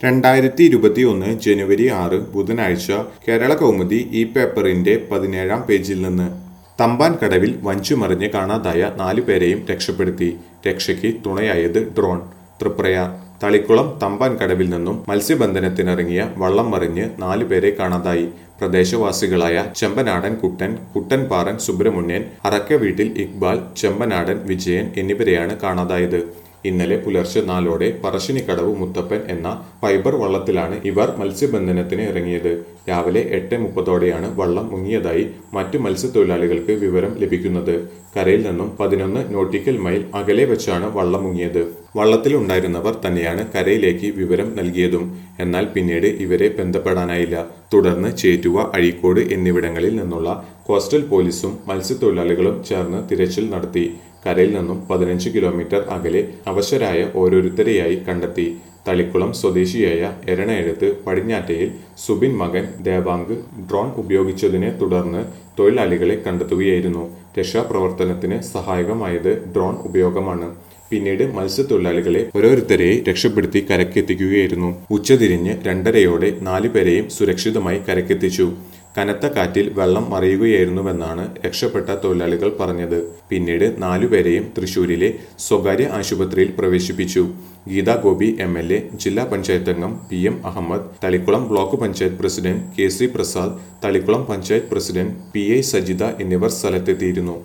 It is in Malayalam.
രണ്ടായിരത്തി ഇരുപത്തി ഒന്ന് ജനുവരി ആറ് ബുധനാഴ്ച കേരള കൗമുദി ഈ പേപ്പറിന്റെ പതിനേഴാം പേജിൽ നിന്ന് തമ്പാൻ കടവിൽ വഞ്ചുമറിഞ്ഞ് കാണാതായ നാലു പേരെയും രക്ഷപ്പെടുത്തി രക്ഷയ്ക്ക് തുണയായത് ഡ്രോൺ തൃപ്രയാർ തളിക്കുളം തമ്പാൻ കടവിൽ നിന്നും മത്സ്യബന്ധനത്തിനിറങ്ങിയ വള്ളം മറിഞ്ഞ് നാലു പേരെ കാണാതായി പ്രദേശവാസികളായ ചെമ്പനാടൻ കുട്ടൻ കുട്ടൻപാറൻ സുബ്രഹ്മണ്യൻ അറക്ക വീട്ടിൽ ഇക്ബാൽ ചെമ്പനാടൻ വിജയൻ എന്നിവരെയാണ് കാണാതായത് ഇന്നലെ പുലർച്ചെ നാലോടെ പറശ്ശിനിക്കടവ് മുത്തപ്പൻ എന്ന ഫൈബർ വള്ളത്തിലാണ് ഇവർ മത്സ്യബന്ധനത്തിന് ഇറങ്ങിയത് രാവിലെ എട്ട് മുപ്പതോടെയാണ് വള്ളം മുങ്ങിയതായി മറ്റു മത്സ്യത്തൊഴിലാളികൾക്ക് വിവരം ലഭിക്കുന്നത് കരയിൽ നിന്നും പതിനൊന്ന് നോട്ടിക്കൽ മൈൽ അകലെ വെച്ചാണ് വള്ളം മുങ്ങിയത് വള്ളത്തിലുണ്ടായിരുന്നവർ തന്നെയാണ് കരയിലേക്ക് വിവരം നൽകിയതും എന്നാൽ പിന്നീട് ഇവരെ ബന്ധപ്പെടാനായില്ല തുടർന്ന് ചേറ്റുവ അഴീക്കോട് എന്നിവിടങ്ങളിൽ നിന്നുള്ള കോസ്റ്റൽ പോലീസും മത്സ്യത്തൊഴിലാളികളും ചേർന്ന് തിരച്ചിൽ നടത്തി കരയിൽ നിന്നും പതിനഞ്ച് കിലോമീറ്റർ അകലെ അവശരായ ഓരോരുത്തരെയായി കണ്ടെത്തി തളിക്കുളം സ്വദേശിയായ എരണയെഴുത്ത് പടിഞ്ഞാറ്റയിൽ സുബിൻ മകൻ ദേവാങ്ക് ഡ്രോൺ ഉപയോഗിച്ചതിനെ തുടർന്ന് തൊഴിലാളികളെ കണ്ടെത്തുകയായിരുന്നു രക്ഷാപ്രവർത്തനത്തിന് സഹായകമായത് ഡ്രോൺ ഉപയോഗമാണ് പിന്നീട് മത്സ്യത്തൊഴിലാളികളെ ഓരോരുത്തരെയും രക്ഷപ്പെടുത്തി കരക്കെത്തിക്കുകയായിരുന്നു ഉച്ചതിരിഞ്ഞ് രണ്ടരയോടെ നാലുപേരെയും സുരക്ഷിതമായി കരക്കെത്തിച്ചു കനത്ത കാറ്റിൽ വെള്ളം മറിയുകയായിരുന്നുവെന്നാണ് രക്ഷപ്പെട്ട തൊഴിലാളികൾ പറഞ്ഞത് പിന്നീട് നാലുപേരെയും തൃശൂരിലെ സ്വകാര്യ ആശുപത്രിയിൽ പ്രവേശിപ്പിച്ചു Geetha Gopi M L A ജില്ലാ പഞ്ചായത്ത് അംഗം P M Ahammed Thalikulam block panchayat president K C Prasad Thalikulam panchayat president P I Sajitha എന്നിവർ സ്ഥലത്തെത്തിയിരുന്നു